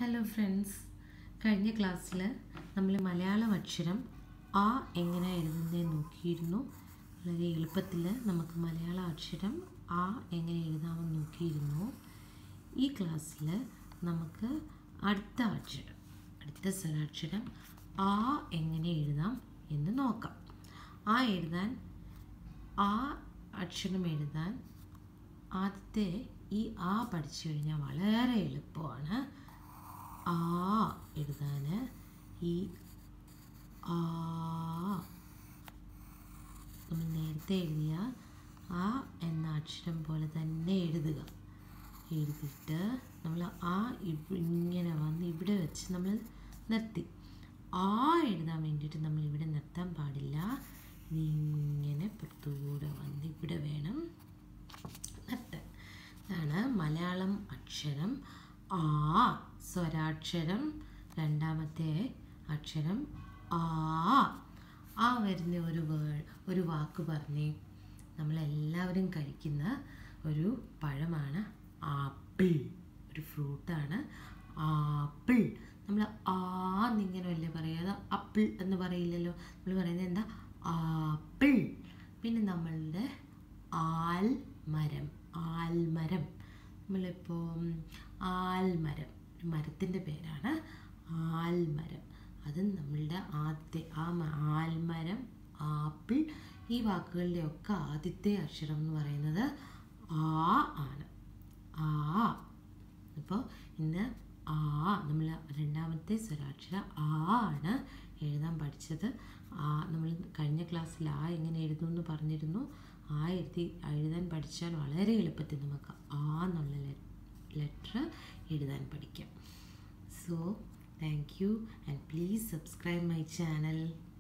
hello friends കഴിഞ്ഞ ക്ലാസ്സിൽ നമ്മൾ മലയാളം അക്ഷരം ആ എങ്ങനെ എഴുതുന്നത് നോക്കിയിരുന്നു വളരെ എളുപ്പത്തിൽ നമുക്ക് മലയാള അക്ഷരം ആ എങ്ങനെ എഴുതാമെന്ന് നോക്കിയിരുന്നു ഈ ക്ലാസ്സിൽ നമുക്ക് അടുത്ത അക്ഷരം അടുത്ത സ്വരാക്ഷരം ആ എങ്ങനെ എഴുതാം എന്ന് നോക്കാം ആ എഴുതാൻ ആ അക്ഷരം എഴുതാൻ ആദ്യത്തെ ഈ ആ പഠിച്ചു കഴിഞ്ഞാൽ വളരെ എളുപ്പമാണ് ആ എഴുതാൻ ഈ ആ നമ്മൾ നേരത്തെ എഴുതിയ ആ എന്ന അക്ഷരം പോലെ തന്നെ എഴുതുക എഴുതിയിട്ട് നമ്മൾ ആ ഇവ- ഇങ്ങനെ വന്ന് ഇവിടെ വെച്ച് നമ്മൾ നിർത്തി ആ എഴുതാൻ വേണ്ടിയിട്ട് നമ്മൾ ഇവിടെ നിർത്താൻ പാടില്ല ഇതിങ്ങനെ പുറത്തുകൂടെ വന്ന് ഇവിടെ വേണം നിർത്താൻ ഇതാണ് മലയാളം അക്ഷരം ആ സ്വരാക്ഷരം രണ്ടാമത്തെ അക്ഷരം ആ ആ വരുന്ന ഒരു വേർഡ് ഒരു വാക്ക് പറഞ്ഞേ നമ്മളെല്ലാവരും കഴിക്കുന്ന ഒരു പഴമാണ് ആപ്പിൾ ഒരു ഫ്രൂട്ടാണ് ആപ്പിൾ നമ്മൾ ആ എന്നിങ്ങനെ അല്ലേ പറയാതെ ആപ്പിൾ എന്ന് പറയില്ലല്ലോ നമ്മൾ പറയുന്നത് എന്താ ആപ്പിൾ പിന്നെ നമ്മളുടെ ആൽമരം ആൽമരം നമ്മളിപ്പോൾ ആൽമരം ഒരു മരത്തിൻ്റെ പേരാണ് ആൽമരം അത് നമ്മളുടെ ആദ്യത്തെ ആ മ- ആൽമരം ആപ്പിൾ ഈ വാക്കുകളുടെ ഒക്കെ ആദ്യത്തെ അക്ഷരം എന്ന് പറയുന്നത് ആ ആണ് ആ അപ്പോൾ ഇന്ന് ആ നമ്മൾ രണ്ടാമത്തെ സ്വരാക്ഷരം ആ ആണ് എഴുതാൻ പഠിച്ചത് ആ നമ്മൾ കഴിഞ്ഞ ക്ലാസ്സിൽ ആ എങ്ങനെ എഴുതുമെന്ന് പറഞ്ഞിരുന്നു ആ എഴുതി എഴുതാൻ പഠിച്ചാൽ വളരെ എളുപ്പത്തിൽ നമുക്ക് ആ എന്നുള്ള ലെറ്റർ എഴുതാൻ പഠിക്കാം so thank you and please subscribe my channel